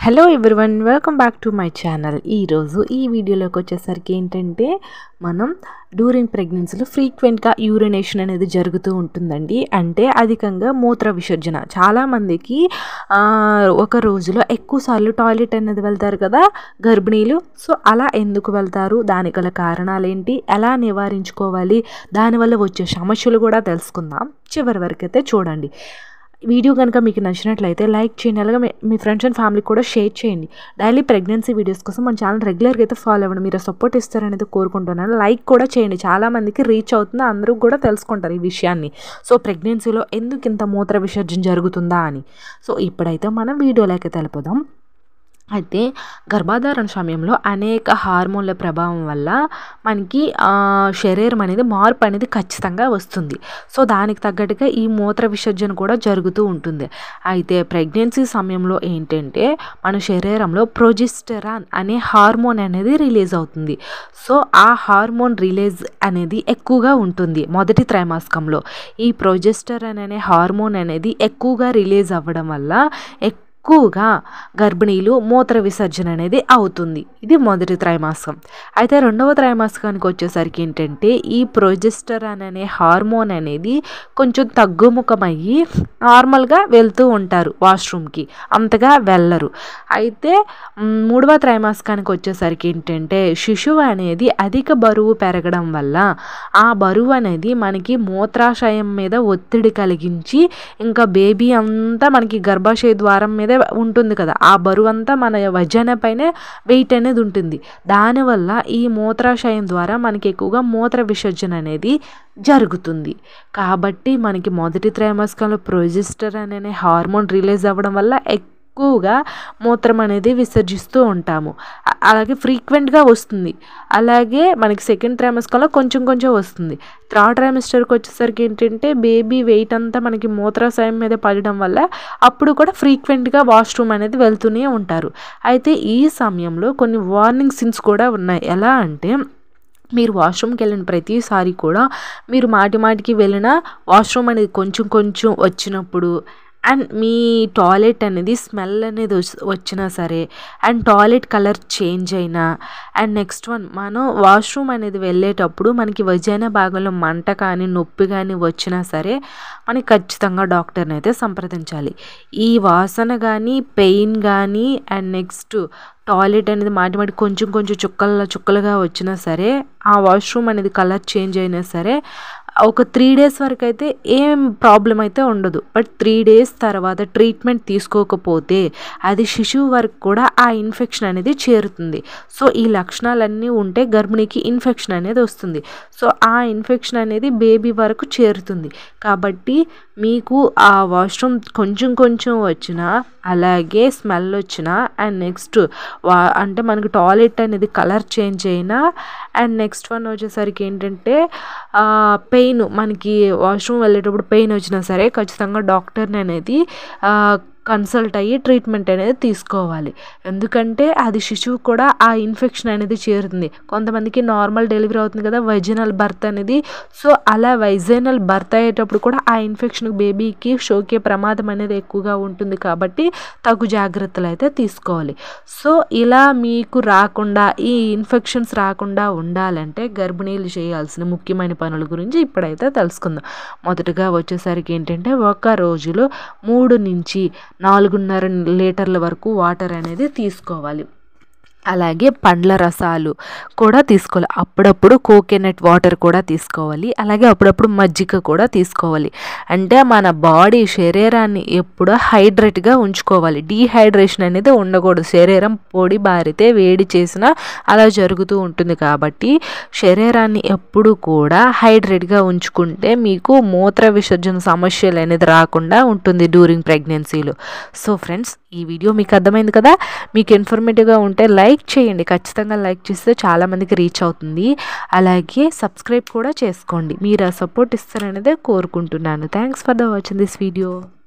hello everyone welcome back to my channel ఈరోజు ఈ వీడియోలోకి వచ్చేసరికి ఏంటంటే మనం డ్యూరింగ్ ప్రెగ్నెన్సీలో ఫ్రీక్వెంట్గా యూరినేషన్ అనేది జరుగుతూ ఉంటుందండి అంటే అధికంగా మూత్ర విసర్జన చాలామందికి ఆ, ఒక రోజులో ఎక్కువసార్లు టాయిలెట్ అనేది వెళ్తారు కదా గర్భిణీలు సో అలా ఎందుకు వెళ్తారు దానికి గల కారణాలు ఏంటి ఎలా నివారించుకోవాలి దానివల్ల వచ్చే సమస్యలు కూడా తెలుసుకుందాం చివరి వరకు అయితే చూడండి వీడియో కనుక మీకు నచ్చినట్లయితే లైక్ చేయండి అలాగే మీ- మీ ఫ్రెండ్స్ అండ్ ఫ్యామిలీకి కూడా షేర్ చేయండి డైలీ ప్రెగ్నెన్సీ వీడియోస్ కోసం మన ఛానల్ రెగ్యులర్గా అయితే ఫాలో అవ్వండి మీరు సపోర్ట్ ఇస్తారనేది కోరుకుంటున్నాను లైక్ కూడా చేయండి చాలా మందికి రీచ్ అవుతుంది అందరూ కూడా తెలుసుకుంటారు ఈ విషయాన్ని సో ప్రెగ్నెన్సీలో ఎందుకు ఇంత మూత్ర విసర్జన జరుగుతుందా అని సో ఇప్పుడైతే మనం వీడియోలోకి తెలుపుదాం అయితే గర్భాధారణ సమయంలో అనేక హార్మోన్ల ప్రభావం వల్ల మనకి ఆ, శరీరం అనేది మార్పు అనేది ఖచ్చితంగా వస్తుంది సో దానికి తగ్గట్టుగా ఈ మూత్ర విసర్జన కూడా జరుగుతూ ఉంటుంది అయితే ప్రెగ్నెన్సీ సమయంలో ఏంటంటే మన శరీరంలో ప్రొజిస్టరాన్ అనే హార్మోన్ అనేది రిలీజ్ అవుతుంది సో ఆ హార్మోన్ రిలీజ్ అనేది ఎక్కువగా ఉంటుంది మొదటి త్రైమాసికంలో ఈ ప్రొజెస్టరాన్ అనే హార్మోన్ అనేది ఎక్కువగా రిలీజ్ అవ్వడం వల్ల ఎక్కువగా గర్భిణీలు మూత్ర విసర్జన అనేది అవుతుంది ఇది మొదటి త్రైమాసికం అయితే రెండవ త్రైమాసికానికి వచ్చేసరికి ఏంటంటే ఈ ప్రొజెస్టరాన్ అనే హార్మోన్ అనేది కొంచెం తగ్గుముఖమయ్యి నార్మల్గా వెళ్తూ ఉంటారు వాష్రూమ్కి అంతగా వెళ్ళరు అయితే మ్, మూడవ త్రైమాసికానికి వచ్చేసరికి ఏంటంటే శిశువు అనేది అధిక బరువు పెరగడం వల్ల ఆ బరువు అనేది మనకి మూత్రాశయం మీద ఒత్తిడి కలిగించి ఇంకా బేబీ అంతా మనకి గర్భాశయ ద్వారం మీద ఉంటుంది కదా ఆ బరువు అంతా మన వజన పైన వెయిట్ అనేది ఉంటుంది దానివల్ల ఈ మూత్రాశయం ద్వారా మనకి ఎక్కువగా మూత్ర విసర్జన అనేది జరుగుతుంది కాబట్టి మనకి మొదటి త్రైమాసికంలో ప్రొజిస్టర్ అనే హార్మోన్ రిలీజ్ అవ్వడం వల్ల ఎక్కువగా మూత్రం అనేది విసర్జిస్తూ ఉంటాము అ- అలాగే ఫ్రీక్వెంట్గా వస్తుంది అలాగే మనకి సెకండ్ ట్రైమస్కంలో కొంచెం కొంచెం వస్తుంది థర్డ్ ట్రైమిస్టర్కి వచ్చేసరికి ఏంటంటే బేబీ వెయిట్ అంతా మనకి మూత్రాశయం మీద పడడం వల్ల అప్పుడు కూడా ఫ్రీక్వెంట్గా వాష్రూమ్ అనేది వెళ్తూనే ఉంటారు అయితే ఈ సమయంలో కొన్ని వార్నింగ్ సిన్స్ కూడా ఉన్నాయి ఎలా అంటే మీరు వాష్రూమ్కి వెళ్ళిన ప్రతిసారి కూడా మీరు మాటి మాటికి వెళ్ళిన వాష్రూమ్ అనేది కొంచెం కొంచెం వచ్చినప్పుడు అండ్ మీ టాయిలెట్ అనేది స్మెల్ అనేది వస్- వచ్చినా సరే అండ్ టాయిలెట్ కలర్ చేంజ్ అయినా అండ్ నెక్స్ట్ వన్ మనం వాష్రూమ్ అనేది వెళ్ళేటప్పుడు మనకి వజైన భాగంలో మంట కానీ నొప్పి కానీ వచ్చినా సరే మనకి ఖచ్చితంగా డాక్టర్ని అయితే సంప్రదించాలి ఈ వాసన కానీ పెయిన్ కానీ అండ్ నెక్స్ట్ టాయిలెట్ అనేది మాటి మాటి కొంచెం కొంచెం చుక్కల చుక్కలుగా వచ్చినా సరే ఆ వాష్రూమ్ అనేది కలర్ చేంజ్ అయినా సరే ఒక త్రీ డేస్ వరకు అయితే ఏం ప్రాబ్లం అయితే ఉండదు బట్ త్రీ డేస్ తర్వాత ట్రీట్మెంట్ తీసుకోకపోతే అది శిశువు వరకు కూడా ఆ ఇన్ఫెక్షన్ అనేది చేరుతుంది సో ఈ లక్షణాలన్నీ ఉంటే గర్భిణికి ఇన్ఫెక్షన్ అనేది వస్తుంది సో ఆ ఇన్ఫెక్షన్ అనేది బేబీ వరకు చేరుతుంది కాబట్టి మీకు ఆ వాష్రూమ్ కొంచెం కొంచెం వచ్చినా అలాగే స్మెల్ వచ్చినా అండ్ నెక్స్ట్ వా అంటే మనకి టాయిలెట్ అనేది కలర్ చేంజ్ అయినా అండ్ నెక్స్ట్ వన్ వచ్చేసరికి ఏంటంటే పెయిన్ మనకి వాష్రూమ్ వెళ్ళేటప్పుడు పెయిన్ వచ్చినా సరే ఖచ్చితంగా డాక్టర్ని అనేది ఆ, కన్సల్ట్ అయ్యి ట్రీట్మెంట్ అనేది తీసుకోవాలి ఎందుకంటే అది శిశువు కూడా ఆ ఇన్ఫెక్షన్ అనేది చేరుతుంది కొంతమందికి నార్మల్ డెలివరీ అవుతుంది కదా వైజనల్ బర్త్ అనేది సో అలా వైజనల్ బర్త్ అయ్యేటప్పుడు కూడా ఆ ఇన్ఫెక్షన్ బేబీకి సోకే ప్రమాదం అనేది ఎక్కువగా ఉంటుంది కాబట్టి తగు జాగ్రత్తలు అయితే తీసుకోవాలి సో ఇలా మీకు రాకుండా ఈ ఇన్ఫెక్షన్స్ రాకుండా ఉండాలంటే గర్భిణీలు చేయాల్సిన ముఖ్యమైన పనుల గురించి ఇప్పుడైతే తెలుసుకుందాం మొదటగా వచ్చేసరికి ఏంటంటే ఒక రోజులో మూడు నుంచి నాలుగున్నర లీటర్ల వరకు వాటర్ అనేది తీసుకోవాలి అలాగే పండ్ల రసాలు కూడా తీసుకోవాలి అప్పుడప్పుడు కోకోనట్ వాటర్ కూడా తీసుకోవాలి అలాగే అప్పుడప్పుడు మజ్జిగ కూడా తీసుకోవాలి అంటే మన బాడీ శరీరాన్ని ఎప్పుడూ హైడ్రేట్గా ఉంచుకోవాలి డీహైడ్రేషన్ అనేది ఉండకూడదు శరీరం పొడి బారితే వేడి చేసినా అలా జరుగుతూ ఉంటుంది కాబట్టి శరీరాన్ని ఎప్పుడు కూడా హైడ్రేట్గా ఉంచుకుంటే మీకు మూత్ర విసర్జన సమస్యలు అనేది రాకుండా ఉంటుంది డ్యూరింగ్ ప్రెగ్నెన్సీలో సో ఫ్రెండ్స్ ఈ వీడియో మీకు అర్థమైంది కదా మీకు ఇన్ఫర్మేటివ్గా ఉంటే లైక్ చేయండి ఖచ్చితంగా లైక్ చేస్తే చాలామందికి రీచ్ అవుతుంది అలాగే సబ్స్క్రైబ్ కూడా చేసుకోండి మీరు ఆ సపోర్ట్ ఇస్తారనేదే కోరుకుంటున్నాను thanks for the watching this video